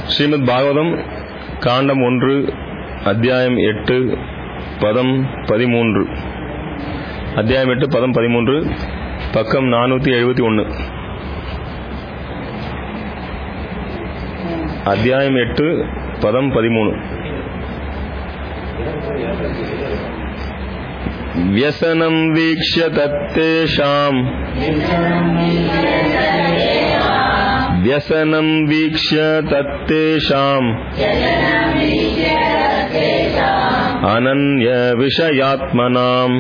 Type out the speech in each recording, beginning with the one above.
ஸ்ரீமத் பாகவதம் காண்டம் ஒன்று அத்தியாயம் எட்டு பதம் பதிமூன்று அத்தியாயம் எட்டு பதம் பதிமூன்று பக்கம் நானூற்றி எழுபத்தி ஒன்று அத்தியாயம் எட்டு பதம் பதிமூணு व्यसनं वीक्ष्य तत्तेषाम् व्यसनं वीक्ष्य तत्तेषाम् अनन्यविषयात्मनाम्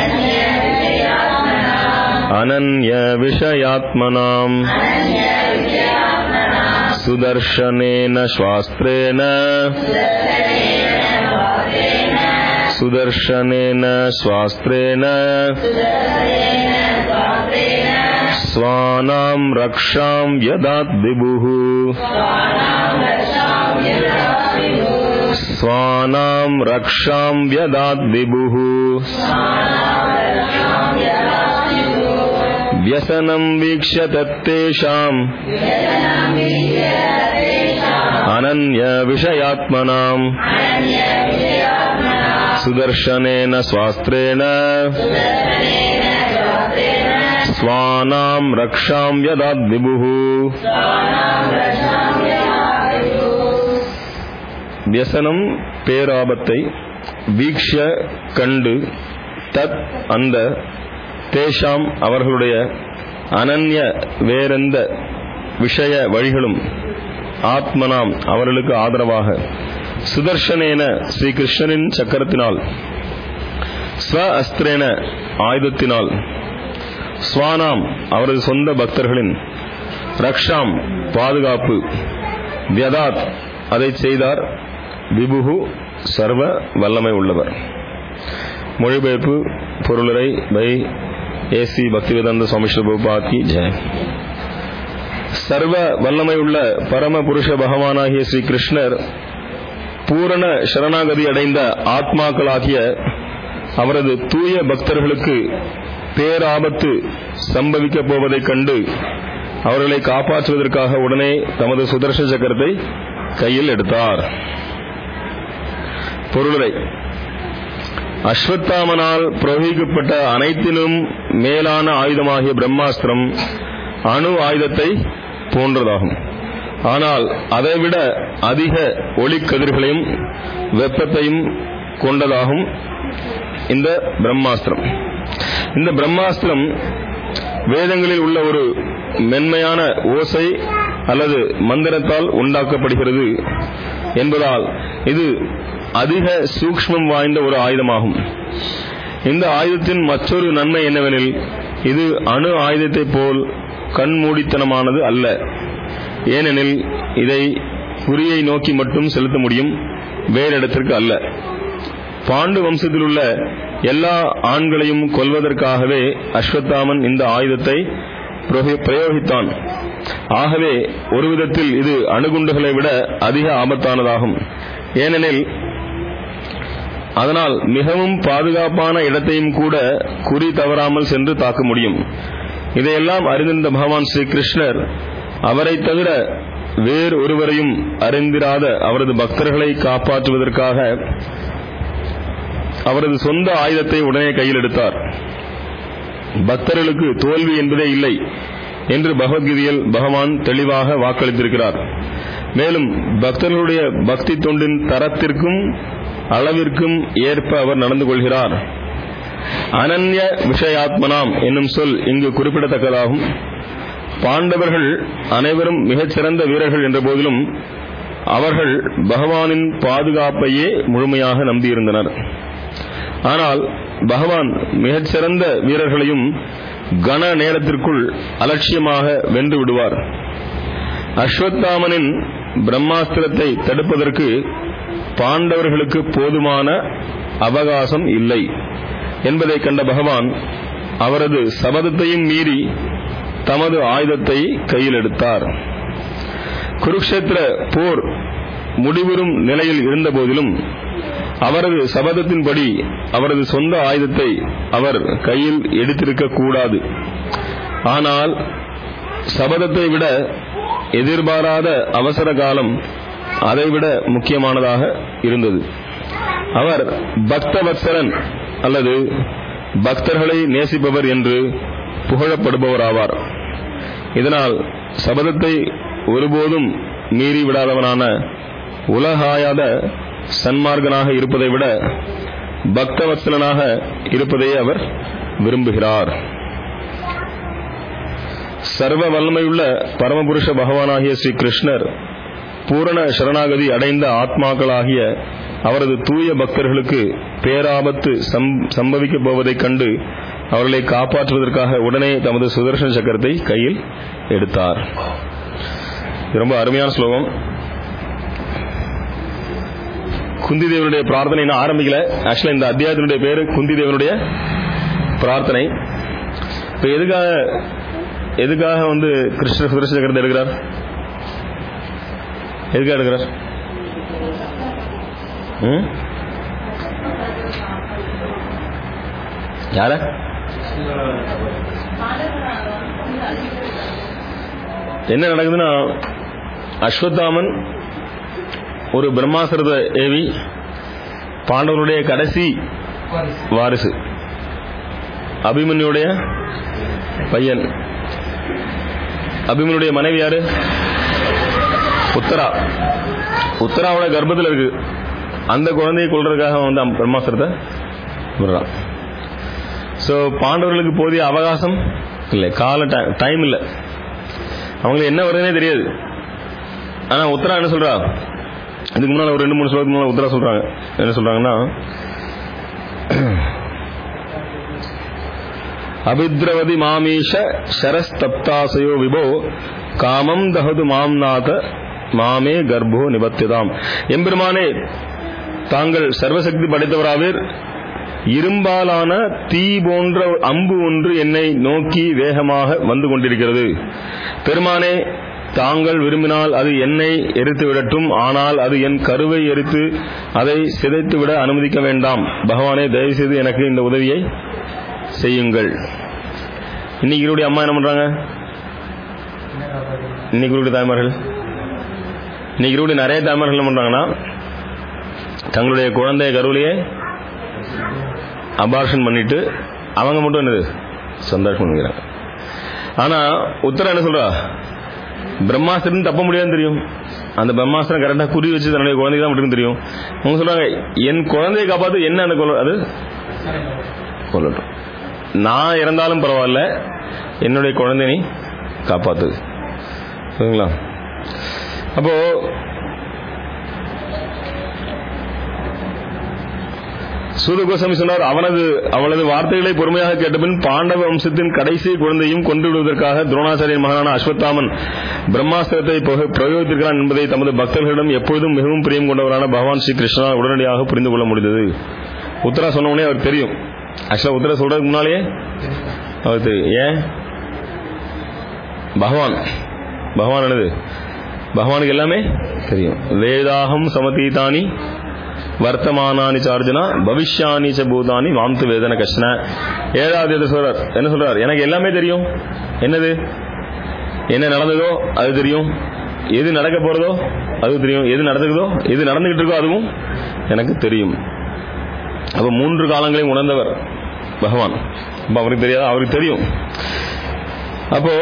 अनन्यविषयात्मनाम् सुदर्शनेन स्वास्त्रेण सुदर्शनेन स्वास्त्रेण स्वानां रक्षां यदात् विभुः स्वानां रक्षां यदात् विभुः व्यसनं वीक्ष्य तत्तेषाम् अनन्यविषयात्मनाम् सुदर्शनेन स्वास्त्रेण स्वानां रक्षां यदात् विभुः வியசனம் பேராபத்தை வீக்ஷ கண்டு தத் அந்த தேஷாம் அவர்களுடைய அனன்ய வேறெந்த விஷய வழிகளும் ஆத்மனாம் அவர்களுக்கு ஆதரவாக சுதர்ஷனேன ஸ்ரீ கிருஷ்ணனின் சக்கரத்தினால் ஸ்வ அஸ்திரேன ஆயுதத்தினால் ஸ்வானாம் அவரது சொந்த பக்தர்களின் ரக்ஷாம் பாதுகாப்பு வியதாத் அதை செய்தார் விபுகு சர்வ வல்லமை உள்ளவர் மொழிபெயர்ப்பு பொருளுரை பை ஏசி பக்திவேதாந்த சுவாமி ஸ்ரீபாக்கி ஜெய் சர்வ வல்லமை உள்ள பரம புருஷ பகவானாகிய ஸ்ரீ கிருஷ்ணர் பூரண சரணாகதி அடைந்த ஆத்மாக்களாகிய அவரது தூய பக்தர்களுக்கு பேராபத்து சம்பவிக்கப் போவதைக் கண்டு அவர்களை காப்பாற்றுவதற்காக உடனே தமது சுதர்ஷ சக்கரத்தை கையில் எடுத்தார் பொருளுரை அஸ்வத்தாமனால் பிரயோகிக்கப்பட்ட அனைத்திலும் மேலான ஆயுதமாகிய பிரம்மாஸ்திரம் அணு ஆயுதத்தை போன்றதாகும் ஆனால் அதைவிட அதிக ஒளிக்கதிர்களையும் வெப்பத்தையும் கொண்டதாகும் இந்த பிரம்மாஸ்திரம் இந்த பிரம்மாஸ்திரம் வேதங்களில் உள்ள ஒரு மென்மையான ஓசை அல்லது மந்திரத்தால் உண்டாக்கப்படுகிறது என்பதால் இது அதிக சூக்ஷ்மம் வாய்ந்த ஒரு ஆயுதமாகும் இந்த ஆயுதத்தின் மற்றொரு நன்மை என்னவெனில் இது அணு ஆயுதத்தை போல் கண்மூடித்தனமானது அல்ல ஏனெனில் இதை குறியை நோக்கி மட்டும் செலுத்த முடியும் வேறு இடத்திற்கு அல்ல பாண்டு வம்சத்தில் உள்ள எல்லா ஆண்களையும் கொல்வதற்காகவே அஸ்வத்தாமன் இந்த ஆயுதத்தை பிரயோகித்தான் ஆகவே ஒரு விதத்தில் இது அணுகுண்டுகளை விட அதிக ஆபத்தானதாகும் ஏனெனில் அதனால் மிகவும் பாதுகாப்பான இடத்தையும் கூட குறி தவறாமல் சென்று தாக்க முடியும் இதையெல்லாம் அறிந்திருந்த பகவான் ஸ்ரீ கிருஷ்ணர் அவரை தவிர வேறு ஒருவரையும் அறிந்திராத அவரது பக்தர்களை காப்பாற்றுவதற்காக அவரது சொந்த ஆயுதத்தை உடனே கையில் எடுத்தார் பக்தர்களுக்கு தோல்வி என்பதே இல்லை என்று பகவத்கீதையில் பகவான் தெளிவாக வாக்களித்திருக்கிறார் மேலும் பக்தர்களுடைய பக்தி தொண்டின் தரத்திற்கும் அளவிற்கும் ஏற்ப அவர் நடந்து கொள்கிறார் அனன்ய விஷயாத்மனாம் என்னும் சொல் இங்கு குறிப்பிடத்தக்கதாகும் பாண்டவர்கள் அனைவரும் மிகச்சிறந்த வீரர்கள் என்ற போதிலும் அவர்கள் பகவானின் பாதுகாப்பையே முழுமையாக நம்பியிருந்தனர் ஆனால் பகவான் மிகச்சிறந்த வீரர்களையும் கன நேரத்திற்குள் அலட்சியமாக வென்று விடுவார் அஸ்வத்தாமனின் பிரம்மாஸ்திரத்தை தடுப்பதற்கு பாண்டவர்களுக்கு போதுமான அவகாசம் இல்லை என்பதை கண்ட பகவான் அவரது சபதத்தையும் மீறி தமது ஆயுதத்தை கையில் எடுத்தார் குருக்ஷேத்திர போர் முடிவுறும் நிலையில் இருந்த போதிலும் அவரது சபதத்தின்படி அவரது சொந்த ஆயுதத்தை அவர் கையில் எடுத்திருக்க கூடாது ஆனால் சபதத்தை விட எதிர்பாராத அவசர காலம் அதைவிட முக்கியமானதாக இருந்தது அவர் பக்தவத்சரன் அல்லது பக்தர்களை நேசிப்பவர் என்று புகழப்படுபவராவார் இதனால் சபதத்தை ஒருபோதும் மீறி விடாதவனான உலகாயாத சன்மார்க்கனாக இருப்பதை விட பக்தவத்சலனாக இருப்பதையே அவர் விரும்புகிறார் சர்வ வல்லமையுள்ள பரமபுருஷ பகவானாகிய ஸ்ரீ கிருஷ்ணர் பூரண சரணாகதி அடைந்த ஆத்மாக்களாகிய அவரது தூய பக்தர்களுக்கு பேராபத்து சம்பவிக்கப் போவதைக் கண்டு அவர்களை காப்பாற்றுவதற்காக உடனே தமது சுதர்சன சக்கரத்தை கையில் எடுத்தார் ரொம்ப அருமையான ஸ்லோகம் குந்தி தேவனுடைய பிரார்த்தனை இன்னும் ஆரம்பிக்கல ஆக்சுவலா இந்த அத்தியாயத்தினுடைய பேரு குந்தி தேவனுடைய பிரார்த்தனை இப்ப எதுக்காக எதுக்காக வந்து கிருஷ்ணர் சுதர்சன சக்கரத்தை எடுக்கிறார் எதுக்காக எடுக்கிறார் ம்? யார என்ன நடக்குதுன்னா அஸ்வத்தாமன் ஒரு பிரம்மாசுரத்தை ஏவி பாண்டவனுடைய கடைசி வாரிசு அபிமன்யுடைய பையன் அபிமனுடைய மனைவி யாரு உத்தரா உத்தராவோட கர்ப்பத்தில் இருக்கு அந்த குழந்தையை கொள்றதுக்காக வந்து அவன் பிரம்மாஸ்திரத்தை விடுறான் ஸோ பாண்டவர்களுக்கு போதிய அவகாசம் இல்லை கால டைம் இல்லை அவங்களுக்கு என்ன வருதுன்னே தெரியாது ஆனா உத்தரா என்ன சொல்றா இதுக்கு முன்னால ஒரு ரெண்டு மூணு சொல்றதுக்கு முன்னால உத்தரா சொல்றாங்க என்ன சொல்றாங்கன்னா அபித்ரவதி மாமீஷ சரஸ்தப்தாசயோ விபோ காமம் தகது மாம் நாத மாமே கர்ப்போ நிபத்தியதாம் எம்பெருமானே தாங்கள் சர்வசக்தி படைத்தவராவீர் இரும்பாலான தீ போன்ற அம்பு ஒன்று என்னை நோக்கி வேகமாக வந்து கொண்டிருக்கிறது பெருமானே தாங்கள் விரும்பினால் அது என்னை எரித்து விடட்டும் ஆனால் அது என் கருவை எரித்து அதை சிதைத்து விட அனுமதிக்க வேண்டாம் பகவானே தயவு செய்து எனக்கு இந்த உதவியை செய்யுங்கள் இன்னைக்கு இருடைய அம்மா என்ன பண்றாங்க இன்னைக்கு இருடைய தாய்மார்கள் இன்னைக்கு இருடைய நிறைய தாய்மார்கள் என்ன பண்றாங்கன்னா தங்களுடைய குழந்தைய கருவிலேயே அபார்ஷன் பண்ணிட்டு அவங்க மட்டும் என்னது சந்தோஷம் பண்ணிக்கிறாங்க ஆனா உத்தரா என்ன சொல்றா பிரம்மாஸ்திரம் தப்ப முடியாதுன்னு தெரியும் அந்த பிரம்மாஸ்திரம் கரெக்டா குறி வச்சு தன்னுடைய குழந்தைக்கு தான் மட்டும் தெரியும் அவங்க சொல்றாங்க என் குழந்தையை காப்பாத்து என்ன அந்த கொலை அது கொல்லட்டும் நான் இறந்தாலும் பரவாயில்ல என்னுடைய குழந்தை நீ காப்பாத்து சரிங்களா அப்போ சூதகோசமி சொன்னார் அவனது அவளது வார்த்தைகளை பொறுமையாக கேட்டபின் பாண்டவ வம்சத்தின் கடைசி குழந்தையும் கொண்டு விடுவதற்காக துரோணாச்சாரியன் மகனான அஸ்வத்தாமன் பிரம்மாஸ்திரத்தை பிரயோகித்திருக்கிறான் என்பதை தமது பக்தர்களிடம் எப்பொழுதும் மிகவும் பிரியம் கொண்டவரான பகவான் ஸ்ரீ கிருஷ்ணா உடனடியாக புரிந்து கொள்ள முடிந்தது உத்தரா சொன்ன உடனே அவர் தெரியும் ஆக்சுவலா உத்தரா சொல்றதுக்கு முன்னாலேயே அவர் தெரியும் ஏன் பகவான் பகவான் என்னது பகவானுக்கு எல்லாமே தெரியும் வேதாகம் சமதீதானி வர்த்தமானானி சார்ஜனா பவிஷ்யானி ச பூதானி மாம்து வேதன கஷ்ன ஏழாவது எது சொல்றார் என்ன சொல்றார் எனக்கு எல்லாமே தெரியும் என்னது என்ன நடந்ததோ அது தெரியும் எது நடக்க போறதோ அது தெரியும் எது நடந்துக்குதோ எது நடந்துகிட்டு இருக்கோ அதுவும் எனக்கு தெரியும் அப்ப மூன்று காலங்களையும் உணர்ந்தவர் பகவான் அப்ப அவருக்கு தெரியாது அவருக்கு தெரியும் அப்போ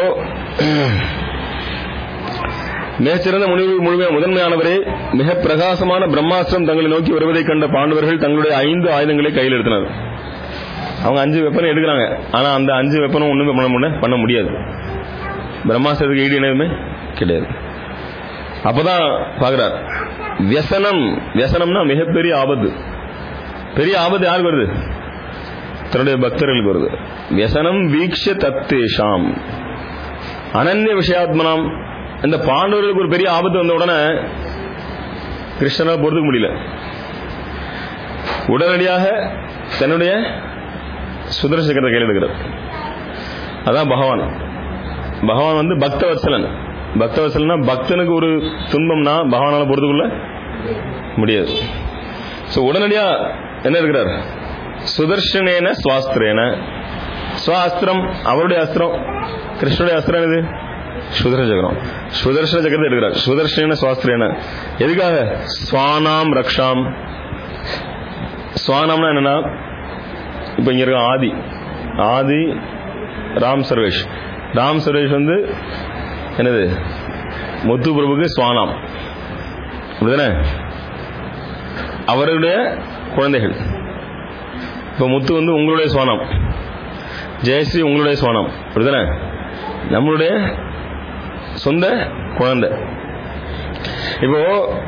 மிகச்சிறந்த முடிவு முழுமையா முதன்மையானவரே மிக பிரகாசமான பிரம்மாஸ்திரம் தங்களை நோக்கி வருவதை கண்ட பாண்டவர்கள் தங்களுடைய ஐந்து ஆயுதங்களை கையில் எடுத்தனர் அவங்க அஞ்சு வெப்பனை எடுக்கிறாங்க ஆனா அந்த அஞ்சு வெப்பனும் ஒண்ணுமே பண்ண முடிய பண்ண முடியாது பிரம்மாஸ்திரத்துக்கு ஈடு எதுவுமே கிடையாது அப்பதான் பாக்குறார் வியசனம் வியசனம்னா மிகப்பெரிய ஆபத்து பெரிய ஆபத்து யாருக்கு வருது தன்னுடைய பக்தர்களுக்கு வருது வியசனம் வீக்ஷ தத்தேஷாம் அனன்ய விஷயாத்மனாம் இந்த பாண்டவர்களுக்கு ஒரு பெரிய ஆபத்து வந்த உடனே கிருஷ்ணனால் பொறுத்துக்க முடியல உடனடியாக தன்னுடைய சுதர்சக்கரத்தை கையில் எடுக்கிறார் அதான் பகவான் பகவான் வந்து பக்தவத்சலன் பக்தவத்சலனா பக்தனுக்கு ஒரு துன்பம்னா பகவானால பொறுத்துக்கொள்ள முடியாது ஸோ உடனடியா என்ன இருக்கிறார் சுதர்ஷனேன சுவாஸ்திரேன சுவாஸ்திரம் அவருடைய அஸ்திரம் கிருஷ்ணனுடைய அஸ்திரம் இது சுதர்சன சக்கரம் சுதர்சன சக்கரத்தை எடுக்கிறார் சுதர்சன சுவாஸ்திரேன எதுக்காக ஸ்வானாம் ரக்ஷாம் ஸ்வானாம்னா என்னன்னா இப்போ இங்க இருக்க ஆதி ஆதி ராம் சர்வேஷ் ராம் சர்வேஷ் வந்து என்னது முத்து பிரபுக்கு ஸ்வானாம் அப்படிதானே அவருடைய குழந்தைகள் இப்போ முத்து வந்து உங்களுடைய சுவானம் ஜெயஸ்ரீ உங்களுடைய சுவானம் அப்படிதானே நம்மளுடைய சொந்த குழந்தை இப்போ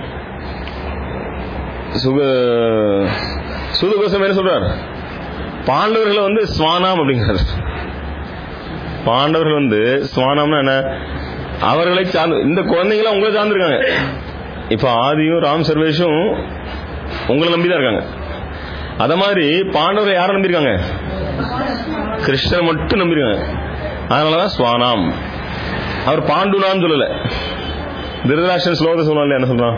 சுக சுதுகோசம் என்ன சொல்றார் பாண்டவர்களை வந்து ஸ்வானாம் அப்படிங்கிறார் பாண்டவர்கள் வந்து ஸ்வானம்னா என்ன அவர்களை சார்ந்து இந்த குழந்தைங்களாம் உங்களை சார்ந்திருக்காங்க இப்ப ஆதியும் ராம் சர்வேஷும் உங்களை நம்பி தான் இருக்காங்க அத மாதிரி பாண்டவர்கள் யாரை நம்பியிருக்காங்க கிருஷ்ணரை மட்டும் நம்பியிருக்காங்க அதனாலதான் ஸ்வானாம் அவர் பாண்டுனான்னு சொல்லல திருதராஷ்டிரன் ஸ்லோகத்தை சொல்லுவான் இல்லையா என்ன சொல்றான்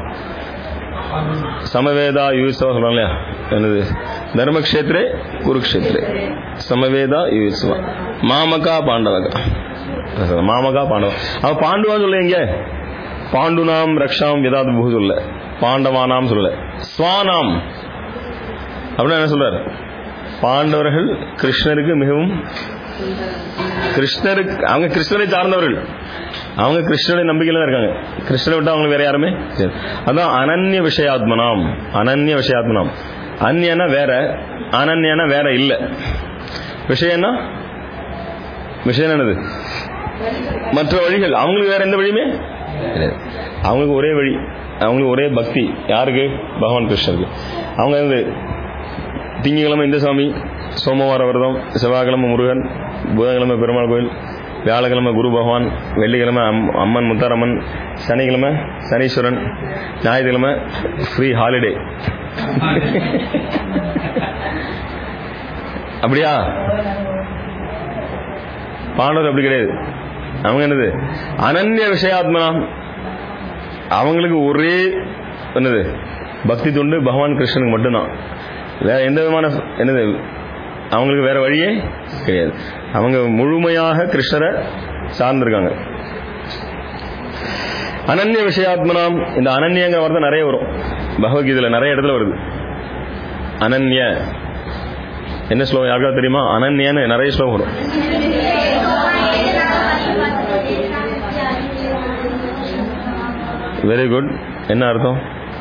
சமவேதா யூசவா சொல்றான் இல்லையா என்னது தர்மக்ஷேத்ரே குருக்ஷேத்ரே சமவேதா யூசவா மாமகா பாண்டவகா மாமகா பாண்டவா அவன் பாண்டுவான்னு சொல்ல எங்க பாண்டுனாம் ரக்ஷாம் ஏதாவது புகு சொல்ல பாண்டவானாம் சொல்லல ஸ்வானாம் அப்படின்னா என்ன சொல்றாரு பாண்டவர்கள் கிருஷ்ணருக்கு மிகவும் கிருஷ்ணருக்கு அவங்க கிருஷ்ணரை சார்ந்தவர்கள் அவங்க கிருஷ்ணனுடைய நம்பிக்கையில தான் இருக்காங்க கிருஷ்ணரை விட்டு அவங்களுக்கு வேற யாருமே தெரியாது. அதான் அனன்ய விஷயாத்மனாம் அனன்ய விஷயாத்மனாம் அந்நியனா வேற அனன்யனா வேற இல்ல விஷயம்னா விஷயம் என்னது மற்ற வழிகள் அவங்களுக்கு வேற எந்த வழியுமே கிடையாது. அவங்களுக்கு ஒரே வழி அவங்களுக்கு ஒரே பக்தி யாருக்கு பகவான் கிருஷ்ணருக்கு அவங்க வந்து திங்கக்கிழமை இந்த சாமி சோமவார விரதம் செவ்வாய்க்கிழமை முருகன் புதன்கிழமை பெருமாள் கோயில் வியாழக்கிழமை குரு பகவான் வெள்ளிக்கிழமை அம்- அம்மன் முத்தாரம்மன் சனிக்கிழமை சனீஸ்வரன் ஞாயிற்றுக்கிழமை ஃப்ரீ ஹாலிடே அப்படியா பாண்டவர் அப்படி கிடையாது அவங்க என்னது அனன்ய விஷயாத்மனா அவங்களுக்கு ஒரே என்னது பக்தி தொண்டு பகவான் கிருஷ்ணனுக்கு மட்டும்தான் வேற எந்த விதமான என்னது அவங்களுக்கு வேற வழியே கிடையாது அவங்க முழுமையாக கிருஷ்ணரை சார்ந்திருக்காங்க அனன்ய விஷயாத்மனாம் இந்த அனன்யங்கிற வார்த்தை நிறைய வரும் பகவத்கீதையில நிறைய இடத்துல வருது அனன்ய என்ன ஸ்லோகம் யாருக்காவது தெரியுமா அனன்யன்னு நிறைய ஸ்லோகம் வரும் வெரி குட் என்ன அர்த்தம்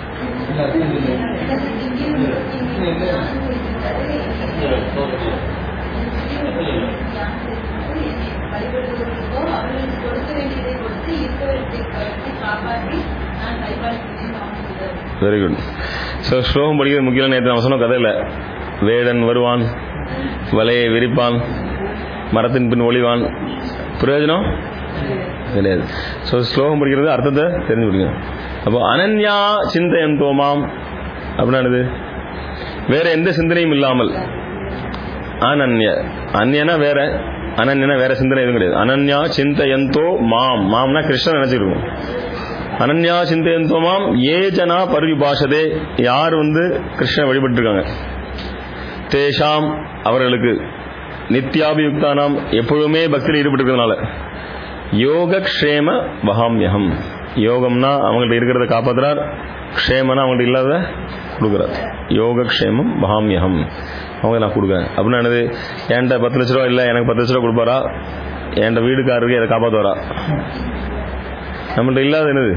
வெரி குட் ஸோ ஸ்லோகம் படிக்கிறது முக்கியம் நேற்று நம்ம சொன்ன கதையில் வேடன் வருவான் வலையை விரிப்பான் மரத்தின் பின் ஒளிவான் பிரயோஜனம் கிடையாது ஸோ ஸ்லோகம் படிக்கிறது அர்த்தத்தை தெரிஞ்சு படிக்கணும் அப்போ அனன்யா சிந்தையன் தோமாம் அப்படின்னா என்னது வேற எந்த சிந்தனையும் இல்லாமல் அனன்ய அந்நியனா வேற அனன்யனா வேற சிந்தனை எதுவும் கிடையாது அனன்யா சிந்தையந்தோ மாம் மாம்னா கிருஷ்ணன் நினைச்சிருக்கும் அனன்யா சிந்தையந்தோ மாம் ஏ ஜனா பரிபாஷதே யார் வந்து கிருஷ்ணன் வழிபட்டு இருக்காங்க தேஷாம் அவர்களுக்கு நித்யாபியுக்தானாம் எப்பொழுதுமே பக்தியில் ஈடுபட்டு இருக்கிறதுனால யோகக்ஷேம வகாமியகம் யோகம்னா அவங்கள்ட்ட இருக்கிறத காப்பாத்துறார் க்ஷேமனா அவங்கள்ட்ட இல்லாத கொடுக்குறார் யோகக்ஷேமம் வகாமியகம் அவங்க நான் கொடுக்குறேன் அப்படின்னா என்னது என்கிட்ட பத்து லட்ச ரூபா இல்லை எனக்கு பத்து லட்ச ரூபா கொடுப்பாரா என்கிட்ட வீடுக்காரருக்கு அதை காப்பாற்றுவாரா நம்மள்ட்ட இல்லாத என்னது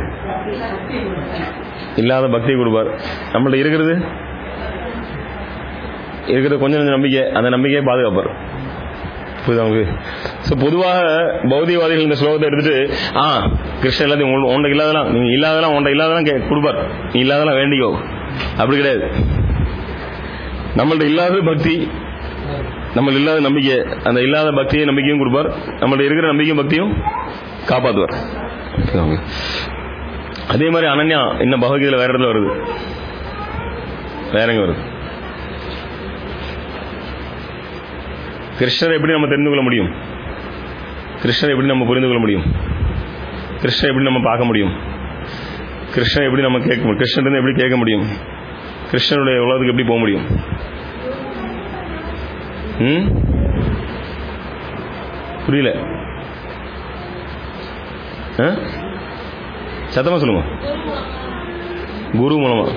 இல்லாத பக்தியை கொடுப்பார் நம்மள்ட்ட இருக்கிறது இருக்கிற கொஞ்சம் கொஞ்சம் நம்பிக்கை அந்த நம்பிக்கையை பாதுகாப்பார் புரியுதா உங்களுக்கு ஸோ பொதுவாக பௌதிகவாதிகள் இந்த ஸ்லோகத்தை எடுத்துட்டு ஆ கிருஷ்ணன் எல்லாத்தையும் உன் உன்கிட்ட இல்லாதெல்லாம் நீங்க இல்லாதெல்லாம் உன்கிட்ட இல்லாதெல்லாம் கே- கொடுப்பார் நீ இல்லாதெல்லாம் வேண்டிக்கோ அப்படி கிடையாது நம்மள்ட்ட இல்லாத பக்தி நம்ம இல்லாத நம்பிக்கை அந்த இல்லாத பக்தியை நம்பிக்கையும் கொடுப்பார் நம்மள்ட்ட இருக்கிற நம்பிக்கையும் பக்தியும் காப்பாற்றுவார் புரியுதா உங்களுக்கு? அதே மாதிரி அனன்யா இன்னும் பகவத்கீதையில் வேற இடத்துல வருது வேற எங்க வருது கிருஷ்ணரை எப்படி நம்ம தெரிந்து கொள்ள முடியும் கிருஷ்ணரை எப்படி நம்ம புரிந்து கொள்ள முடியும் கிருஷ்ணரை எப்படி நம்ம பார்க்க முடியும் கிருஷ்ணரை எப்படி நம்ம கேட்க முடியும் கிருஷ்ணன் எப்படி கேட்க முடியும் கிருஷ்ணனுடைய உலகத்துக்கு எப்படி போக முடியும் ம் புரியல ஆ? சத்தமா சொல்லுங்க குரு மூலமா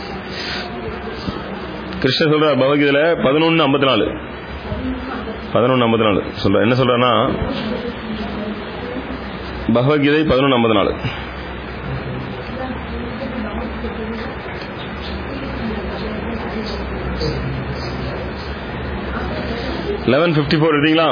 கிருஷ்ணர் சொல்றார் பகவத்கீதையில பதினொன்னு ஐம்பத்தி நாலு பதினொன்று ஐம்பத்தி நாலு சொல்ற என்ன சொல்றேன்னா பகவத்கீதை பதினொன்று ஐம்பத்தி நாலு லெவன் ஃபிஃப்டி ஃபோர் எடுத்தீங்களா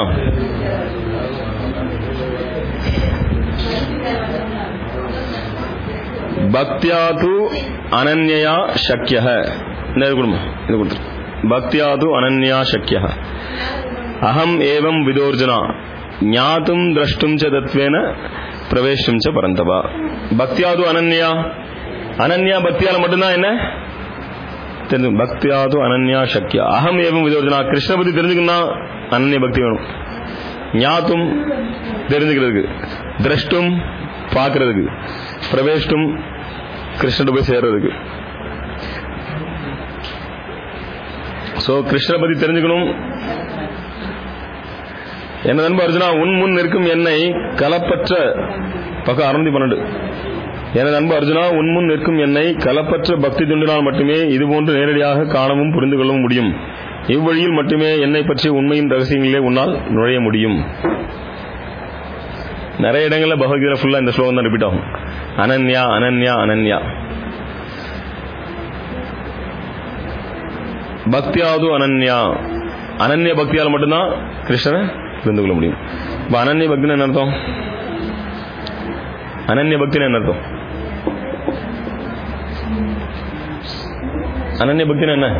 பக்தியாது அனன்யா சக்கிய இந்த இது கொடுமா இது கொடுத்துரு பக்தியாது அனன்யா சக்கிய அகம் ஏவம் விதோர்ஜனா ஞாத்தும் திரஷ்டும் ச தத்வேன பிரவேஷம் ச பரந்தவா பக்தியாது அனன்யா அனன்யா பக்தியால மட்டும்தான் என்ன தெரிஞ்சு பக்தியாது அனன்யா சக்கியா அகம் ஏவம் விதோர்ஜனா கிருஷ்ண பத்தி தெரிஞ்சுக்கணும் அனன்ய பக்தி வேணும் ஞாத்தும் தெரிஞ்சுக்கிறதுக்கு திரஷ்டும் பார்க்கறதுக்கு பிரவேஷ்டும் கிருஷ்ணன் போய் சேர்றதுக்கு சோ கிருஷ்ணரை பத்தி தெரிஞ்சுக்கணும் என்ன நண்பு அர்ஜுனா உன் முன் நிற்கும் என்னை கலப்பற்ற பக்கம் அறுநூத்தி பன்னெண்டு எனது அன்பு அர்ஜுனா உன் முன் நிற்கும் என்னை கலப்பற்ற பக்தி துண்டினால் மட்டுமே இதுபோன்று நேரடியாக காணவும் புரிந்து கொள்ளவும் முடியும் இவ்வழியில் மட்டுமே என்னை பற்றிய உண்மையின் ரகசியங்களிலே உன்னால் நுழைய முடியும் நிறைய இடங்கள்ல பகவத்கீதை ஃபுல்லா இந்த ஸ்லோகம் தான் ரிப்பீட் ஆகும் அனன்யா அனன்யா அனன்யா பக்தியாது அனன்யா அனன்ய பக்தியால் மட்டும்தான் கிருஷ்ணனை புரிந்து கொள்ள முடியும் இப்ப அனன்ய பக்தின்னு என்ன அர்த்தம் அனன்ய பக்தின்னு என்ன அர்த்தம் அனன்ய பக்தின்னு என்ன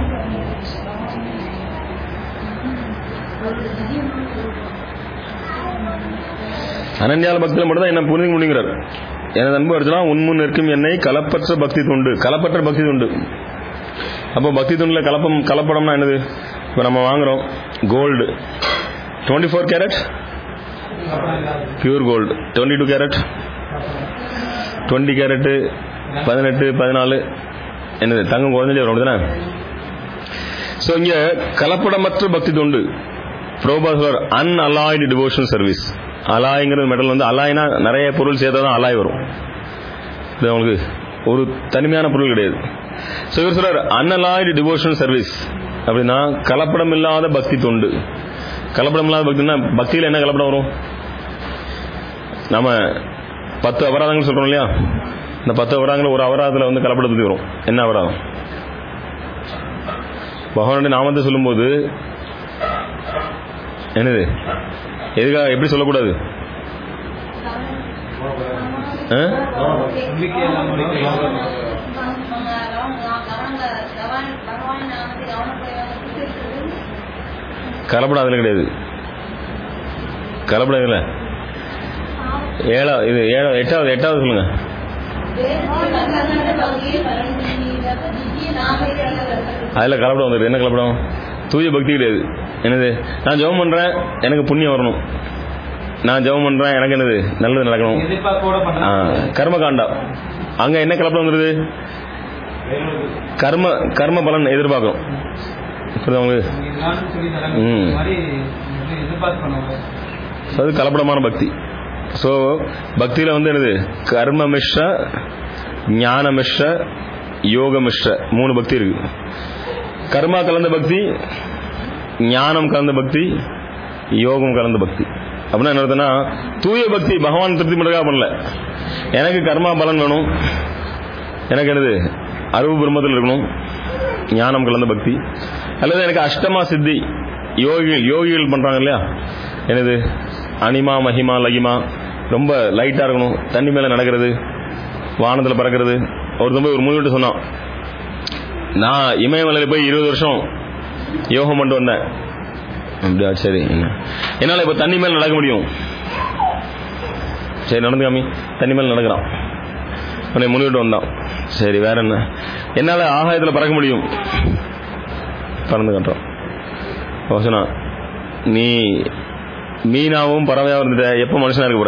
அனன்யால பக்தியில மட்டும் தான் என்ன புரிந்து முடிங்கிறார் எனது அன்பு அர்ஜுனா உன்முன் நிற்கும் என்னை கலப்பற்ற பக்தி தொண்டு கலப்பற்ற பக்தி தொண்டு அப்போ பக்தி துண்டுல கலப்பம் கலப்படம்னா என்னது இப்போ நம்ம வாங்குறோம் gold twenty four carat pure gold twenty two carat twenty carat பதினெட்டு பதினாலு என்னது தங்கம் குறைஞ்சே வரும் தானே ஸோ இங்க கலப்படமற்ற பக்தி தொண்டு ப்ரோபாசர் அன்அலாய்டு டிவோஷன் சர்வீஸ் அலாய்ங்கிறது மெடல் வந்து அலாய்னா நிறைய பொருள் சேர்த்தா தான் அலாய் வரும் இது உங்களுக்கு ஒரு தனிமையான பொருள் கிடையாது ஸோ இவர் சொல்றார் அன்அலாய்டு டிவோஷன் சர்வீஸ் அப்படின்னா கலப்படம் இல்லாத பக்தி தொண்டு கலப்படம் இல்லாத பக்தினா பக்தியில் என்ன கலப்படம் வரும் நம்ம பத்து அபராதங்கள் சொல்றோம் இல்லையா இந்த பத்து அபராதங்கள் ஒரு அபராதத்தில் வந்து கலப்பட பத்தி வரும் என்ன அபராதம் பகவானுடைய நாமத்தை சொல்லும்போது என்னது எதுக்காக எப்படி சொல்லக்கூடாது ஆ? கலப்படம் அதில் கிடையாது கலப்படம் இல்லை ஏழா இது ஏழா எட்டாவது எட்டாவது சொல்லுங்க அதில் கலப்படம் வந்துடுது என்ன கலப்படம் தூய பக்தி கிடையாது என்னது நான் ஜெபம் பண்றேன் எனக்கு புண்ணியம் வரணும் நான் ஜெபம் பண்றேன் எனக்கு என்னது நல்லது நடக்கணும் எதிர்பார்ப்போட ஆ, பண்றாங்க கர்ம காண்டா அங்க என்ன கலப்படம் வந்துருது கர்ம கர்ம பலன் எதிர்பார்க்கும் புரியுதா உங்களுக்கு நானும் சொல்லி தரேன் ம். இந்த மாதிரி இது எதிர்பார்த்து பண்ணுவாங்க So, அது கலப்படமான பக்தி ஸோ பக்தியில் வந்து என்னது கர்ம மிஷ்ர ஞான மிஷ்ர யோக மிஷ்ர மூணு பக்தி இருக்கு கர்மா கலந்த பக்தி ஞானம் கலந்த பக்தி யோகம் கலந்த பக்தி அப்படின்னா என்ன அர்த்தம்னா தூய பக்தி பகவான் திருப்தி பண்ணுறதுக்காக பண்ணல எனக்கு கர்மா பலன் வேணும் எனக்கு என்னது அறிவு பிரம்மத்தில் இருக்கணும் ஞானம் கலந்த பக்தி அல்லது எனக்கு அஷ்டமா சித்தி யோகிகள் யோகிகள் பண்றாங்க இல்லையா என்னது அனிமா மகிமா லகிமா ரொம்ப லைட்டா இருக்கணும் தண்ணி மேல நடக்கிறது வானத்துல பறக்கிறது ஒருத்தன் போய் ஒரு மூணு விட்டு சொன்னான் நான் இமயமலையில போய் இருபது வருஷம் யோகம் பண்ணிட்டு வந்தேன் அப்படியா சரி என்ன என்னால இப்ப தண்ணி மேல நடக்க முடியும் சரி நடந்து காமி தண்ணி மேல நடக்கிறான் உன்னை முன்னிட்டு வந்தான் சரி வேற என்ன என்னால ஆகாயத்துல பறக்க முடியும் பறந்து காட்டுறான் அவ சொன்னா நீ மீனாவும் பறவையா இருந்துட்ட எப்ப மனுஷனா இருக்க போற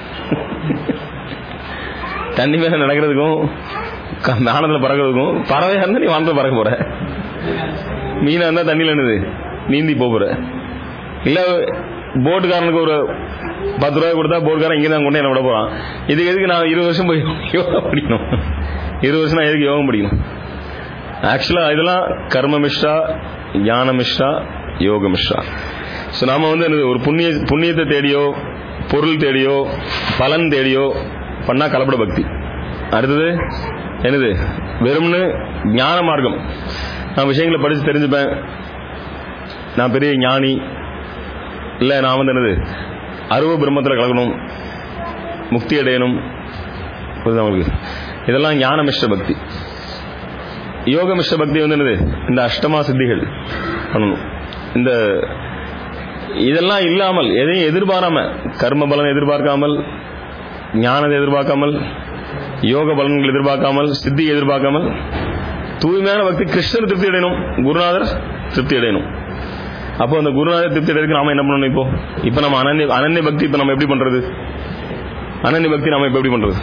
தண்ணி மேல நடக்கிறதுக்கும் க- வானத்துல பறக்கிறதுக்கும் பறவையா இருந்தா நீ வானத்துல பறக்க போற மீனா இருந்தா தண்ணியில என்னது நீந்தி போக போற இல்ல போட்டுக்காரனுக்கு ஒரு பத்து ரூபாய் கொடுத்தா போட்டுக்காரன் இங்கே தான் கொண்டு என்ன விட போறான் இதுக்கு எதுக்கு நான் இருபது வருஷம் போய் யோகா படிக்கணும் இருபது வருஷம் நான் எதுக்கு யோகம் படிக்கணும் ஆக்சுவலா இதெல்லாம் கர்ம மிஷ்ரா ஞான மிஷ்ரா யோக மிஷ்ரா ஸோ நாம வந்து என்னது ஒரு புண்ணிய புண்ணியத்தை தேடியோ பொருள் தேடியோ பலன் தேடியோ பண்ணா கலப்பட பக்தி அடுத்தது என்னது வெறும்னு ஞான மார்க்கம் நான் விஷயங்களை படிச்சு தெரிஞ்சுப்பேன் நான் பெரிய ஞானி இல்லை நான் வந்து என்னது அருவ பிரம்மத்தில் கலக்கணும் முக்தி அடையணும் புரியுதா உங்களுக்கு இதெல்லாம் ஞான மிஷ்ட பக்தி யோக மிஷ்ட பக்தி வந்து என்னது இந்த அஷ்டமா சித்திகள் பண்ணணும் இந்த இதெல்லாம் இல்லாமல் எதையும் எதிர்பாராம கர்ம பலன் எதிர்பார்க்காமல் ஞானத்தை எதிர்பார்க்காமல் யோக பலன்கள் எதிர்பார்க்காமல் சித்தி எதிர்பார்க்காமல் தூய்மையான பக்தி கிருஷ்ணர் திருப்தி அடையணும் குருநாதர் திருப்தி அடையணும் அப்போ அந்த குருநாதர் திருப்தி அடைறதுக்கு நாம என்ன பண்ணணும் இப்போ இப்போ நம்ம அனன்ய அனன்ய பக்தி இப்போ நம்ம எப்படி பண்றது அனன்ய பக்தி நாம இப்போ எப்படி பண்றது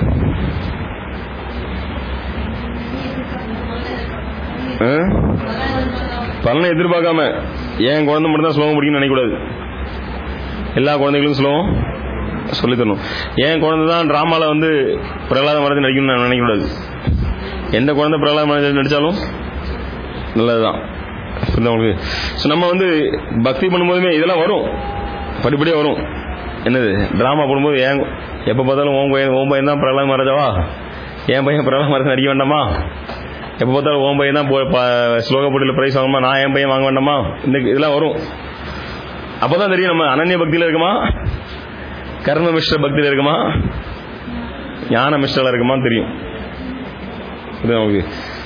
ஆ? பலனை எதிர்பார்க்காம என் குழந்தை மட்டும் தான் ஸ்லோகம் படிக்கணும்னு நினைக்கக்கூடாது எல்லா குழந்தைகளுக்கும் ஸ்லோகம் சொல்லித் தரணும் என் குழந்தை தான் டிராமால வந்து பிரகலாத மரத்தை நடிக்கணும்னு நான் நினைக்கக்கூடாது எந்த குழந்தை பிரகலாத மரத்தை நடிச்சாலும் நல்லதுதான் புரியுதா உங்களுக்கு ஸோ நம்ம வந்து பக்தி பண்ணும்போதுமே இதெல்லாம் வரும் படிப்படியாக வரும் என்னது டிராமா போடும்போது ஏன் எப்போ பார்த்தாலும் ஓம் பையன் ஓம் பையன் தான் பிரகலாத மகாராஜாவா என் பையன் பிரகலாத மரத்தை நடிக்க வேண்டாமா எப்போ பார்த்தாலும் ஓம் பையன் தான் போ- ப- ஸ்லோக போட்டியில் பிரைஸ் வாங்கணுமா நான் என் பையன் வாங்க வேண்டாமா இந்த இதெல்லாம் வரும் அப்பதான் தெரியும் நம்ம அனன்ய பக்தியில இருக்குமா கர்ம மிஸ்ர பக்தியில இருக்குமா ஞான மிஸ்ரில் இருக்குமா தெரியும் புரியுதா உங்களுக்கு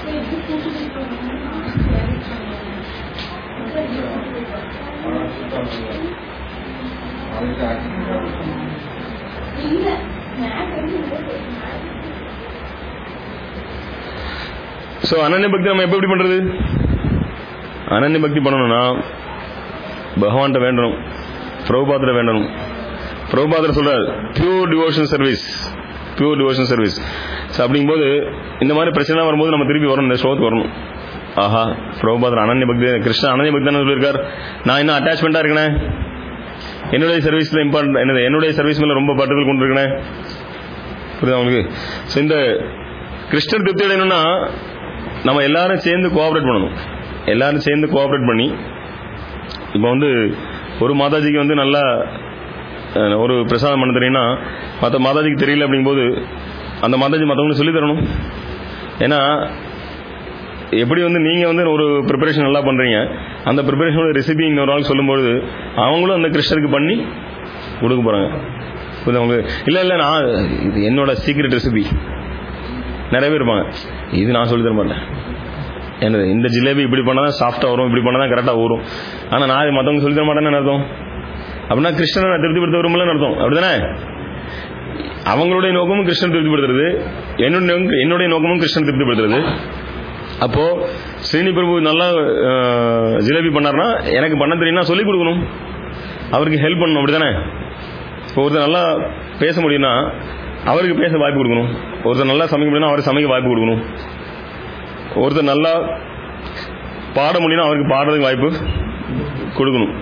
ஸோ அனன்ய பக்தி நம்ம எப்போ எப்படி பண்றது அனன்ய பக்தி பண்ணணும்னா பகவான்கிட்ட வேண்டணும் பிரபுபாத்திர வேண்டணும் பிரபுபாத்திர சொல்றாரு pure devotion service pure devotion service so அப்படிங்கும்போது இந்த மாதிரி பிரச்சனை வரும்போது நம்ம திருப்பி வரணும் இந்த ஸ்லோகத்துக்கு வரணும் ஆஹா பிரபுபாத்திர அனன்ய பக்தி கிருஷ்ண அனன்ய பக்தி தானே சொல்லியிருக்கார் நான் இன்னும் அட்டாச்மெண்டா இருக்கேன் என்னுடைய சர்வீஸ்ல இம்பார்ட்டன்ட் என்னது என்னுடைய சர்வீஸ் மேல ரொம்ப பட்டுதல் கொண்டு இருக்கேன் புரியுதா உங்களுக்கு ஸோ இந்த கிருஷ்ணர் திருப்தி அடையணும்னா நம்ம எல்லாரும் சேர்ந்து கோஆபரேட் பண்ணணும் எல்லாரும் சேர்ந்து கோஆபரேட் பண்ணி இப்போ வந்து ஒரு மாதாஜிக்கு வந்து நல்லா அஹ், ஒரு பிரசாதம் பண்ண தெரியும்னா மற்ற மாதாஜிக்கு தெரியல அப்படிங்கும்போது அந்த மாதாஜி மற்றவங்களுக்கு சொல்லித் தரணும் ஏன்னா எப்படி வந்து நீங்க வந்து ஒரு ப்ரிப்பரேஷன் நல்லா பண்றீங்க அந்த ப்ரிப்பரேஷனோட ரெசிபி இன்னொரு ஆள் சொல்லும்போது அவங்களும் அந்த கிருஷ்ணருக்கு பண்ணி கொடுக்க போறாங்க புரியுதா உங்களுக்கு இல்ல இல்ல நான் இது என்னோட சீக்ரெட் ரெசிபி நிறைய பேர் இருப்பாங்க இது நான் சொல்லி தர மாட்டேன் என்னது இந்த ஜிலேபி இப்படி பண்ணாதான் சாஃப்டா வரும் இப்படி பண்ணாதான் கரெக்டா வரும் ஆனா நான் இது மத்தவங்க சொல்லி தர மாட்டேன்னு அர்த்தம் அப்படின்னா கிருஷ்ணனை நான் திருப்திப்படுத்த விரும்பலன்னு அர்த்தம் அப்படிதானே அவங்களுடைய நோக்கமும் கிருஷ்ணன் திருப்திப்படுத்துறது என்னுடைய நோக்கம்- என்னுடைய நோக்கமும் கிருஷ்ணன் திருப்திப்படுத்துறது அப்போ ஸ்ரீனி பிரபு நல்லா அஹ், ஜிலேபி பண்ணார்னா எனக்கு பண்ண தெரியும்னா சொல்லிக் கொடுக்கணும் அவருக்கு ஹெல்ப் பண்ணணும் அப்படிதானே இப்போ ஒருத்தர் நல்லா பேச முடியும்னா அவருக்கு பேச வாய்ப்பு கொடுக்கணும் ஒருத்தர் நல்லா சமைக்க முடியும்னா அவருக்கு சமைக்க வாய்ப்பு கொடுக்கணும் ஒருத்தர் நல்லா பாட முடியும்னா அவருக்கு பாடுறதுக்கு வாய்ப்பு கொடுக்கணும்